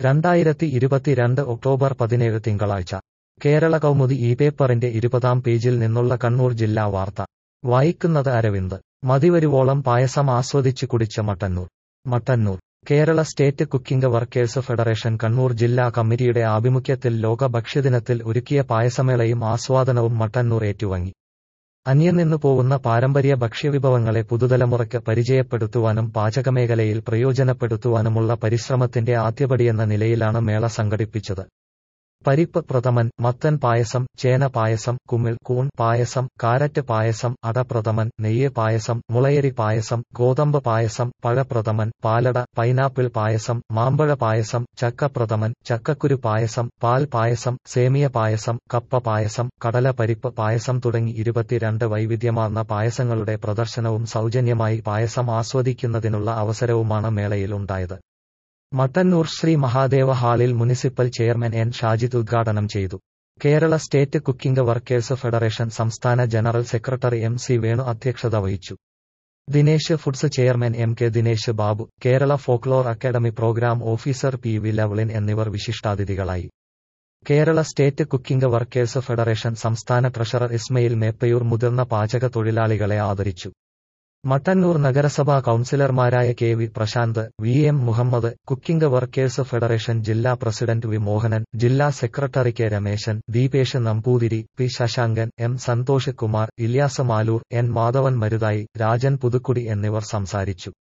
രണ്ടായിരത്തി ഇരുപത്തിരണ്ട് ഒക്ടോബർ പതിനേഴ് തിങ്കളാഴ്ച കേരള കൗമുദി ഈ പേപ്പറിന്റെ ഇരുപതാം പേജിൽ നിന്നുള്ള കണ്ണൂർ ജില്ലാ വാർത്ത വായിക്കുന്നത് അരവിന്ദ് മതിവരുവോളം പായസം ആസ്വദിച്ച് കുടിച്ച Mattannur Mattannur Kerala state cooking workers federation Kannur ജില്ലാ കമ്മിറ്റിയുടെ ആഭിമുഖ്യത്തിൽ ലോക ഭക്ഷ്യദിനത്തിൽ ഒരുക്കിയ പായസമേളയും ആസ്വാദനവും മട്ടന്നൂർ ഏറ്റുവാങ്ങി അന്യം നിന്നു പോകുന്ന പാരമ്പര്യ ഭക്ഷ്യവിഭവങ്ങളെ പുതുതലമുറയ്ക്ക് പരിചയപ്പെടുത്തുവാനും പാചകമേഖലയിൽ പ്രയോജനപ്പെടുത്തുവാനുമുള്ള പരിശ്രമത്തിന്റെ ആദ്യപടിയെന്ന നിലയിലാണ് മേള സംഘടിപ്പിച്ചത് പരിപ്പ് പ്രഥമൻ മത്തൻ പായസം ചേന പായസം കുമിൾ കൂൺ പായസം കാരറ്റ് പായസം അടപ്രഥമൻ നെയ്യ് പായസം മുളയരി പായസം ഗോതമ്പ് പായസം പഴപ്രഥമൻ പാലട പൈനാപ്പിൾ പായസം മാമ്പഴ പായസം ചക്കപ്രഥമൻ ചക്കക്കുരു പായസം പാൽ പായസം സേമിയ പായസം കപ്പ പായസം കടല പരിപ്പ് പായസം തുടങ്ങി ഇരുപത്തിരണ്ട് വൈവിധ്യമാർന്ന പായസങ്ങളുടെ പ്രദർശനവും സൗജന്യമായി പായസം ആസ്വദിക്കുന്നതിനുള്ള അവസരവുമാണ് മേളയിൽ ഉണ്ടായത് മട്ടന്നൂർ ശ്രീ മഹാദേവ ഹാളിൽ മുനിസിപ്പൽ ചെയർമാൻ എൻ ഷാജിദ് ഉദ്ഘാടനം ചെയ്തു Kerala state cooking workers federation സംസ്ഥാന general secretary M C Venu അധ്യക്ഷത വഹിച്ചു Dinesh foods chairman M K Dinesh Babu Kerala folklore academy programme officer P V Lovelin എന്നിവർ വിശിഷ്ടാതിഥികളായി Kerala state cooking workers federation സംസ്ഥാന ട്രഷറർ ഇസ്മയിൽ മേപ്പയൂർ മുതിർന്ന പാചക തൊഴിലാളികളെ ആദരിച്ചു മട്ടന്നൂർ നഗരസഭാ കൌൺസിലർമാരായ K V Prashanth V M Muhammad cooking workers federation ജില്ലാ പ്രസിഡന്റ് വി മോഹനൻ ജില്ലാ secretary K Rameshan Deepesh Namboothiri P Shashankan M Santhosh Kumar Ilyas Maloor N Madhavan Maruthai Rajan Puthukkudi എന്നിവർ സംസാരിച്ചു